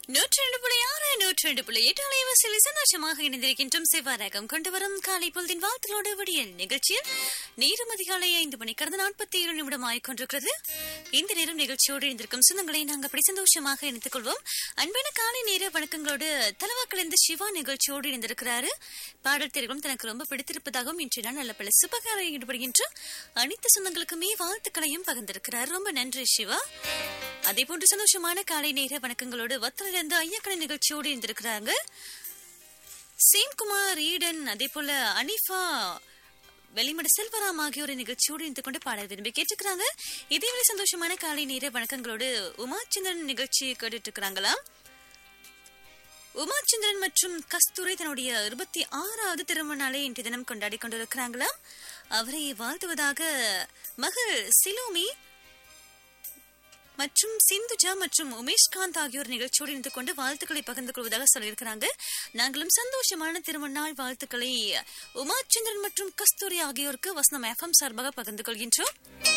நூற்றி ரெண்டு புள்ளி ஆறு நூற்றி ரெண்டு புள்ளி எட்டு அலைவரிசையில் சந்தோஷமாக இணைந்திருக்கின்றோம் செவ்வாரகம் கொண்டு வரும் காலை பொழுதின் வாழ்த்தலோடு விடியல் நிகழ்ச்சியில் நேரம் அதிகாலை ஐந்து மணி கடந்த நாற்பத்தி ஏழு நிமிடம் ஆய்கொண்டிருக்கிறது இந்த நேரம் நிகழ்ச்சியோடு இணைந்திருக்கும் சொந்தங்களை நாங்கள் அப்படி சந்தோஷமாக இணைத்துக் கொள்வோம் அன்பான காலை நேர வணக்கங்களோடு தலவாக்கள் இந்த சிவா நிகழ்ச்சியோடு இணைந்திருக்கிறாரு பாடல் தெரிவும் தனக்கு ரொம்ப பிடித்திருப்பதாகவும் இன்று நாள் நல்ல பல சுபகார ஈடுபடுகின்ற அனைத்து சொந்தங்களுக்குமே வாழ்த்துக்களையும் பகிர்ந்திருக்கிறார் ரொம்ப நன்றி சிவா அதே போன்று சந்தோஷமான காலை நேர வணக்கங்களோடு வத்தலிருந்து ஐயக்கடை நிகழ்ச்சியோடு இருந்திருக்கிறாங்க சேம்குமார் ஈடன் அதே போல அனிஃபா வெளிமட செல்வராம் ஆகியோர் நிகழ்ச்சியோடு இருந்து கொண்டு பாட விரும்பி கேட்டுக்கிறாங்க இதேவேளை சந்தோஷமான காலை நேர வணக்கங்களோடு உமாச்சந்திரன் நிகழ்ச்சி கேட்டுட்டு இருக்கிறாங்களாம் உமாச்சந்திரன் மற்றும் கஸ்தூரி தன்னுடைய இருபத்தி ஆறாவது திருமண நாளை இன்றைய தினம் கொண்டாடி கொண்டிருக்கிறாங்களாம் அவரை வாழ்த்துவதாக மகள் சிலோமி மற்றும் சிந்துஜா மற்றும் உமேஷ்காந்த் ஆகியோர் நிகழ்ச்சியோடு இணைந்து கொண்டு வாழ்த்துக்களை பகிர்ந்து கொள்வதாக சொல்லியிருக்கிறாங்க நாங்களும் சந்தோஷமான திருமண நாள் வாழ்த்துக்களை உமாச்சந்திரன் மற்றும் கஸ்தூரி ஆகியோருக்கு வசனம் எஃப்எம் சார்பாக பகிர்ந்து கொள்கின்றோம்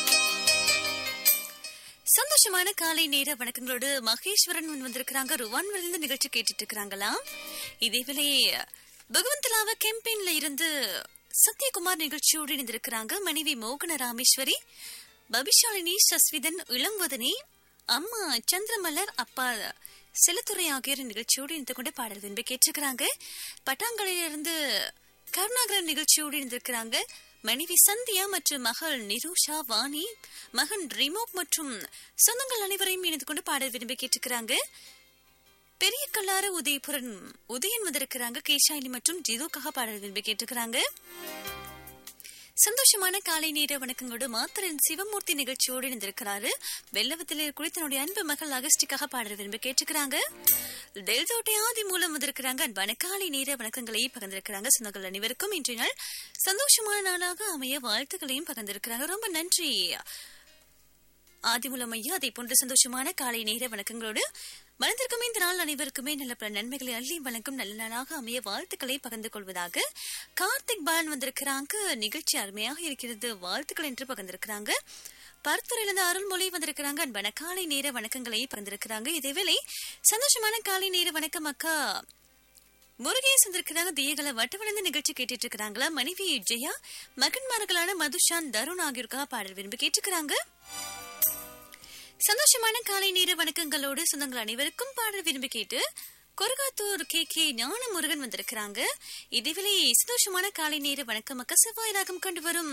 சந்தோஷமான காலை நேர வணக்கங்களோடு மகேஸ்வரன் முன் வந்திருக்கிறாங்க ருவான் இருந்து நிகழ்ச்சி கேட்டுட்டு இருக்கிறாங்களாம் இதேவேளை பகவந்தலாவ கேம்பெயின்ல இருந்து சத்யகுமார் நிகழ்ச்சியோடு இணைந்திருக்கிறாங்க மனைவி மோகன ராமேஸ்வரி பபிஷாலினி சஸ்விதன் இளம்வதனி அம்மா சந்திரமலர் அப்பா செல்லத்துறை ஆகியோர் நிகழ்ச்சியோடு இணைந்து கொண்டு பாடல் விரும்பி கேட்டிருக்கிறாங்க பட்டாங்கலிலிருந்து கருணாகரன் நிகழ்ச்சியோடு இருந்திருக்கிறாங்க மனைவி சந்தியா மற்றும் மகள் நிரூஷா வாணி மகன் ரிமோக் மற்றும் சொந்தங்கள் அனைவரையும் இணைந்து கொண்டு பாடல் விரும்பி கேட்டிருக்கிறாங்க பெரிய கல்லாறு உதயபுரன் உதயன் வந்திருக்கிறாங்க கேஷாயினி மற்றும் ஜிதுக்காக பாடல் விரும்பி கேட்டிருக்கிறாங்க சந்தோஷமான காலை நேர வணக்கங்களோடு மாத்திரன் சிவமூர்த்தி நிகழ்ச்சியோடு இணைந்திருக்கிறாரு வெள்ளவத்தில் இருக்கிற தன்னுடைய அன்பு மகள் அகஸ்டிக்காக பாடல் விரும்பி கேட்டுக்கிறாங்க டெல்தோட்டை ஆதி மூலம் வந்திருக்கிறாங்க அன்பான காலை நேர வணக்கங்களை பகிர்ந்திருக்கிறாங்க சொந்தங்கள் அனைவருக்கும் இன்றைய நாள் சந்தோஷமான நாளாக அமைய வாழ்த்துக்களையும் பகிர்ந்திருக்கிறாங்க ரொம்ப நன்றி ஆதிமூலம் ஐயா அதை போன்ற சந்தோஷமான காலை நேர வணக்கங்களோடு மலர்ந்திருக்கும் இந்த நாள் அனைவருக்குமே நல்ல பல நன்மைகளை அள்ளி வழங்கும் நல்ல நாளாக அமைய வாழ்த்துக்களை பகிர்ந்து கொள்வதாக கார்த்திக் பாலன் வந்திருக்கிறாங்க நிகழ்ச்சி அருமையாக இருக்கிறது வாழ்த்துக்கள் என்று பகிர்ந்திருக்கிறாங்க பருத்துறையிலிருந்து அருள்மொழி வந்திருக்கிறாங்க அன்பான காலை நேர வணக்கங்களை பகிர்ந்திருக்கிறாங்க இதேவேளை சந்தோஷமான காலை நேர வணக்கம் அக்கா முருகேஷ் வந்திருக்கிறாங்க தியகல வட்டவளர்ந்து நிகழ்ச்சி கேட்டுட்டு இருக்கிறாங்களா மனைவி ஜெயா மகன்மார்களான மதுஷான் தருண் ஆகியோருக்காக பாடல் விரும்பி கேட்டுக்கிறாங்க சந்தோஷமான காலை நேர வணக்கங்களோடு சொந்தங்கள் அனைவருக்கும் பாடல் விரும்பி கேட்டு கொரகாத்தூர் கே கே ஞான முருகன் வந்திருக்கிறாங்க இதுவிலே சந்தோஷமான காலை நேர வணக்கம் அக்க செவ்வாய் ராகம் கொண்டு வரும்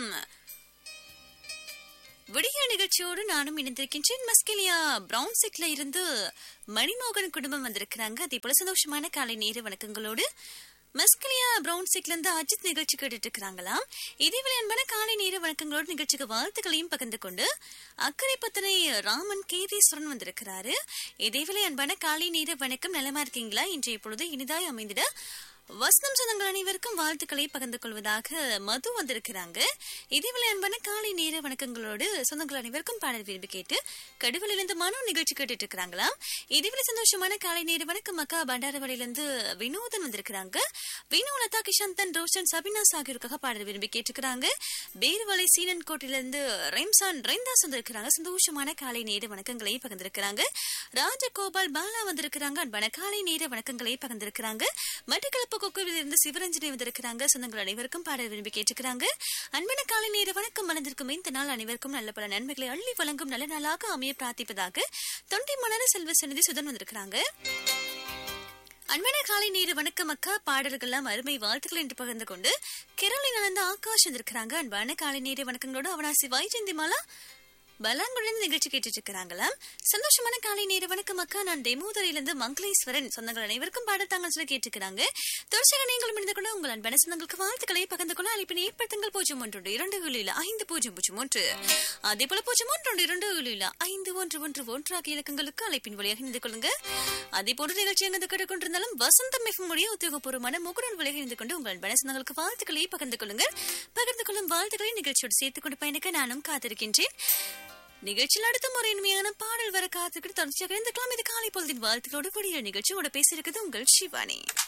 விடிய நிகழ்ச்சியோடு நானும் இணைந்திருக்கின்றேன் மஸ்கெலியா பிரவுன் செட்ல இருந்து மணிமோகன் குடும்பம் வந்திருக்கிறாங்க அதே போல சந்தோஷமான காலை நேர வணக்கங்களோடு மஸ்கலியா பிரவுன் சீட்ல இருந்து அஜித் நிகழ்ச்சி கேட்டுட்டு இருக்கிறாங்களாம் இதேவேளை அன்பான காலை நேர வணக்கங்களோடு நிகழ்ச்சிக்கு வாழ்த்துக்களையும் பகிர்ந்து கொண்டு அக்கறை பத்தனை ராமன் கேதீஸ்வரன் வந்திருக்கிறாரு இதேவேளை அன்பான காலை நேர வணக்கம் நலமா இருக்கீங்களா இன்றைய பொழுது இனிதாய் அமைந்திட வசனம் சொந்தங்கள் அனைவருக்கும் வாழ்த்துக்களை பகிர்ந்து கொள்வதாக மது வந்திருக்கிறாங்க இதேவேளை அன்பான காலை நேர வணக்கங்களோடு சொந்தங்கள் அனைவருக்கும் பாடல் விரும்பி கேட்டு கடுவலிலிருந்து மனோ நிகழ்ச்சி கேட்டுட்டு இருக்கிறாங்களாம் இதேவேளை சந்தோஷமான காலை நேர வணக்கம் அக்கா பண்டாரவளியிலிருந்து வினோதன் வந்திருக்கிறாங்க வினோ லதா கிஷாந்தன் ரோஷன் சபினாஸ் ஆகியோருக்காக பாடல் விரும்பி கேட்டுக்கிறாங்க பேருவலை சீனன் கோட்டிலிருந்து ரெம்சான் ரெந்தாஸ் வந்திருக்கிறாங்க சந்தோஷமான காலை நேர வணக்கங்களை பகிர்ந்திருக்கிறாங்க ராஜகோபால் பாலா வந்திருக்கிறாங்க அன்பான காலை நேர வணக்கங்களை பகிர்ந்திருக்கிறாங்க மட்டக்களப்பு கொக்குவில் இருந்து சிவரஞ்சனி வந்திருக்கிறாங்க சொந்தங்கள் அனைவருக்கும் பாடல் விரும்பி கேட்டுக்கிறாங்க அன்பான காலை நேர வணக்கம் மலர்ந்திருக்கும் இந்த நாள் அனைவருக்கும் நல்ல பல நன்மைகளை அள்ளி வழங்கும் நல்ல நாளாக அமைய பிரார்த்திப்பதாக தொண்டை மலர செல்வ சன்னதி சுதன் வந்திருக்கிறாங்க அன்பான காலை நேர வணக்கம் அக்கா பாடல்கள்லாம் அருமை வாழ்த்துக்கள் என்று பகிர்ந்து கொண்டு கேரளில் நடந்த ஆகாஷ் வந்திருக்கிறாங்க அன்பான காலை நேர வணக்கங்களோடு அவனாசி வைஜந்தி மாலா பலாங்குடன் நிகழ்ச்சி கேட்டுட்டு இருக்கிறாங்களாம் சந்தோஷமான காலை நேர வணக்கம் அக்கா நான் டெமோதரையிலிருந்து மங்களேஸ்வரன் சொந்தங்கள் அனைவருக்கும் பாடத்தாங்க சொல்லி கேட்டுக்கிறாங்க தொடர்ச்சியாக நீங்களும் இணைந்து கொண்டு உங்கள் அன்பான சொந்தங்களுக்கு வாழ்த்துக்களை பகிர்ந்து கொள்ள அழைப்பினை ஏற்படுத்துங்கள் பூஜ்ஜியம் ஒன்று இரண்டு ஏழில் ஐந்து பூஜ்ஜியம் பூஜ்ஜியம் ஒன்று அதே போல பூஜ்ஜியம் ஒன்று இரண்டு ஏழில் ஐந்து ஒன்று ஒன்று ஒன்று ஆகிய இலக்கங்களுக்கு அழைப்பின் வழியாக இணைந்து கொள்ளுங்க அதே போன்ற நிகழ்ச்சி எங்கு கேட்டுக்கொண்டிருந்தாலும் வசந்தம் எஃப்எம் மொழிய உத்தியோகபூர்வமான முகுடன் வழியாக இணைந்து கொண்டு உங்கள் அன்பான சொந்தங்களுக்கு வாழ்த்துக்களை பகிர்ந்து கொள்ளுங்கள் பகிர்ந்து கொள்ளும் வாழ்த்துக்களை நிகழ்ச்சியோடு சேர்த்துக் கொண்டு பயணிக்க நானும் காத்திருக்கின்றேன் நிகழ்ச்சியில் அடுத்த முறை இனிமையான பாடல் வர காத்துக்கிட்டு தொடர்ச்சியாக இருந்துக்கலாம் இது காலை பொழுதின் வாழ்த்துக்களோடு கூடிய நிகழ்ச்சியோட பேசியிருக்கிறது உங்கள் சிவானி